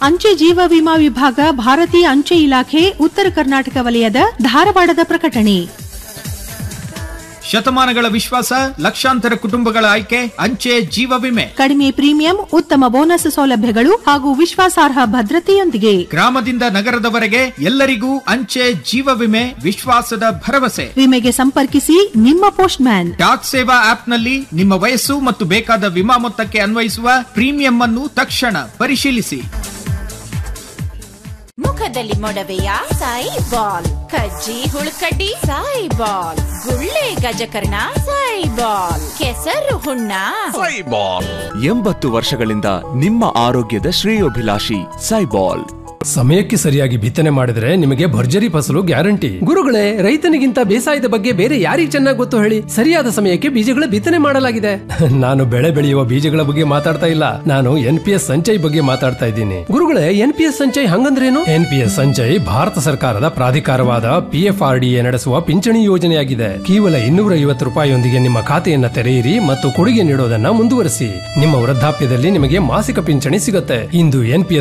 ಅಂಚೆ ಜೀವ ವಿಮಾ ವಿಭಾಗ ಭಾರತೀಯ ಅಂಚೆ ಇಲಾಖೆ ಉತ್ತರ ಕರ್ನಾಟಕ ವಲಯದ ಧಾರವಾಡದ ಪ್ರಕಟಣೆ ಶತಮಾನಗಳ ವಿಶ್ವಾಸ ಲಕ್ಷಾಂತರ ಕುಟುಂಬಗಳ ಆಯ್ಕೆ ಅಂಚೆ ಜೀವ ವಿಮೆ ಕಡಿಮೆ ಪ್ರೀಮಿಯಂ ಉತ್ತಮ ಬೋನಸ್ ಸೌಲಭ್ಯಗಳು ಹಾಗೂ ವಿಶ್ವಾಸಾರ್ಹ ಭದ್ರತೆಯೊಂದಿಗೆ ಗ್ರಾಮದಿಂದ ನಗರದವರೆಗೆ ಎಲ್ಲರಿಗೂ ಅಂಚೆ ಜೀವ ವಿಮೆ ವಿಶ್ವಾಸದ ಭರವಸೆ ವಿಮೆಗೆ ಸಂಪರ್ಕಿಸಿ ನಿಮ್ಮ ಪೋಸ್ಟ್ ಮ್ಯಾನ್ ಡಾಕ್ ಸೇವಾ ಆಪ್ನಲ್ಲಿ ನಿಮ್ಮ ವಯಸ್ಸು ಮತ್ತು ಬೇಕಾದ ವಿಮಾ ಮೊತ್ತಕ್ಕೆ ಅನ್ವಯಿಸುವ ಪ್ರೀಮಿಯಂ ಅನ್ನು ತಕ್ಷಣ ಪರಿಶೀಲಿಸಿ ಮುಖದಲ್ಲಿ ಮೊಡವೆಯ ಸಾಯಿ ಬಾಲ್ ಕಜ್ಜಿ ಹುಳುಕಡ್ಡಿ ಸಾಯಿ ಬಾಲ್ ಗುಳ್ಳೆ ಗಜಕರ್ಣ ಸಾಯಿ ಬಾಲ್ ಕೆಸರು ಹುಣ್ಣ ಎಂಬತ್ತು ವರ್ಷಗಳಿಂದ ನಿಮ್ಮ ಆರೋಗ್ಯದ ಶ್ರೇಯೋಭಿಲಾಷಿ ಸೈಬಾಲ್ ಸಮಯಕ್ಕೆ ಸರಿಯಾಗಿ ಬಿತ್ತನೆ ಮಾಡಿದ್ರೆ ನಿಮಗೆ ಭರ್ಜರಿ ಫಸಲು ಗ್ಯಾರಂಟಿ ಗುರುಗಳೇ ರೈತನಿಗಿಂತ ಬೇಸಾಯದ ಬಗ್ಗೆ ಬೇರೆ ಯಾರಿಗೆ ಚೆನ್ನಾಗಿ ಗೊತ್ತು ಹೇಳಿ ಸರಿಯಾದ ಸಮಯಕ್ಕೆ ಬೀಜಗಳ ಬಿತ್ತನೆ ಮಾಡಲಾಗಿದೆ ನಾನು ಬೆಳೆ ಬೆಳೆಯುವ ಬೀಜಗಳ ಬಗ್ಗೆ ಮಾತಾಡ್ತಾ ಇಲ್ಲ ನಾನು ಎನ್ ಪಿ ಎಸ್ ಸಂಚಯ್ ಬಗ್ಗೆ ಮಾತಾಡ್ತಾ ಇದ್ದೀನಿ ಗುರುಗಳೇ ಎನ್ ಪಿ ಎಸ್ ಸಂಚಯ್ ಹಂಗಂದ್ರೇನು ಎನ್ ಪಿ ಎಸ್ ಸಂಚಯ್ ಭಾರತ ಸರ್ಕಾರದ ಪ್ರಾಧಿಕಾರವಾದ P F R D A ನಡೆಸುವ ಪಿಂಚಣಿ ಯೋಜನೆಯಾಗಿದೆ ಕೇವಲ ಇನ್ನೂರ ಐವತ್ತು ರೂಪಾಯಿಯೊಂದಿಗೆ ನಿಮ್ಮ ಖಾತೆಯನ್ನ ತೆರೆಯಿರಿ ಮತ್ತು ಕೊಡುಗೆ ನೀಡೋದನ್ನ ಮುಂದುವರಿಸಿ ನಿಮ್ಮ ವೃದ್ಧಾಪ್ಯದಲ್ಲಿ ನಿಮಗೆ ಮಾಸಿಕ ಪಿಂಚಣಿ ಸಿಗುತ್ತೆ ಇಂದು ಎನ್ ಪಿ